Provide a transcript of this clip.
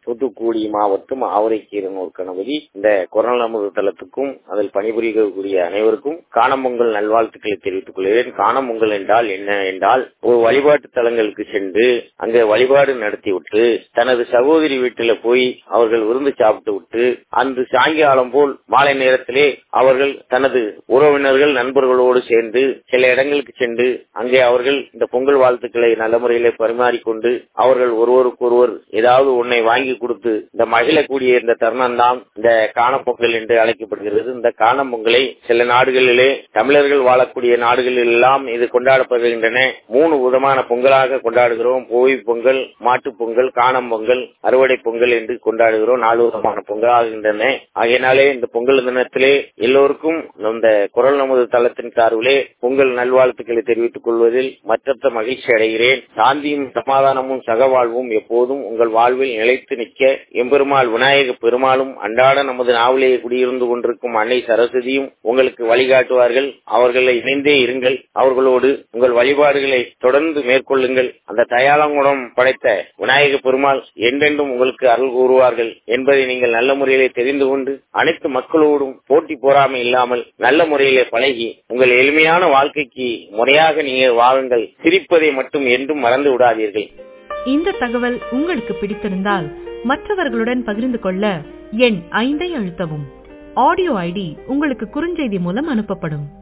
தூத்துக்குடி மாவட்டம் ஆவரைக்கீரனூர் கணபதி இந்த குரல் நமது தளத்துக்கும் அதில் பணிபுரியக்கூடிய அனைவருக்கும் காணும் பொங்கல் நல்வாழ்த்துக்களை தெரிவித்துக் கொள்கிறேன் காணும் பொங்கல் என்றால் என்ன என்றால் ஒரு வழிபாட்டு தலங்களுக்கு சென்று அங்கே வழிபாடு நடத்திவிட்டு தனது சகோதரி வீட்டில போய் அவர்கள் விருந்து சாப்பிட்டு விட்டு அந்த சாயங்காலம் போல் மாலை நேரத்திலே அவர்கள் தனது உறவினர்கள் நண்பர்களோடு சேர்ந்து சில இடங்களுக்கு சென்று அங்கே அவர்கள் இந்த பொங்கல் வாழ்த்துக்களை நல்ல முறையிலே பரிமாறிக்கொண்டு அவர்கள் ஒருவருக்கொருவர் ஏதாவது ஒன்னை வாங்கி கொடுத்து இந்த மகிழக்கூடிய இந்த தருணம் தான் இந்த காணப்பொங்கல் என்று அழைக்கப்படுகிறது இந்த காணும் பொங்கலை சில நாடுகளிலே தமிழர்கள் வாழக்கூடிய நாடுகளில் எல்லாம் இது கொண்டாடப்படுகின்றன மூணு விதமான பொங்கலாக கொண்டாடுகிறோம் கோவி பொங்கல் மாட்டு பொங்கல் காணும் பொங்கல் அறுவடை பொங்கல் என்று கொண்டாடுகிறோம் நாலு விதமான பொங்கலாகின்றன ஆகையினாலே இந்த பொங்கல் தினத்திலே எல்லோருக்கும் இந்த குரல் நமது தளத்தின் சார்பிலே பொங்கல் நல்வாழ்த்துக்களை தெரிவித்துக் கொள்வதில் மற்றற்ற மகிழ்ச்சி அடைகிறேன் சாந்தியும் சமாதானமும் சகவாழ்வும் எப்போதும் உங்கள் வாழ்வில் நிலைத்து நிற்க எம்பெருமாள் விநாயக பெருமாளும் அன்றாட நமது நாவலே குடியிருந்து கொண்டிருக்கும் அன்னை சரஸ்வதியும் உங்களுக்கு வழிகாட்டுவார்கள் அவர்களை இணைந்தே இருங்கள் அவர்களோடு உங்கள் வழிபாடுகளை தொடர்ந்து மேற்கொள்ளுங்கள் அந்த தயாளங்குணம் படைத்த விநாயக பெருமாள் என்றென்றும் உங்களுக்கு அருள் கூறுவார்கள் என்பதை நீங்கள் நல்ல முறையிலே தெரிந்து கொண்டு அனைத்து மக்களோடும் போட்டி போராமை இல்லாமல் நல்ல முறையிலே பழகி உங்கள் எளிமையான வாழ்க்கைக்கு முறையாக நீங்கள் வாழுங்கள் சிரிப்பதை மட்டும் என்றும் மறந்து விடாதீர்கள் இந்த தகவல் உங்களுக்கு பிடித்திருந்தால் மற்றவர்களுடன் பகிர்ந்து கொள்ள எண் ஐந்தை அழுத்தவும் ஆடியோ ஐடி உங்களுக்கு குறுஞ்செய்தி மூலம் அனுப்பப்படும்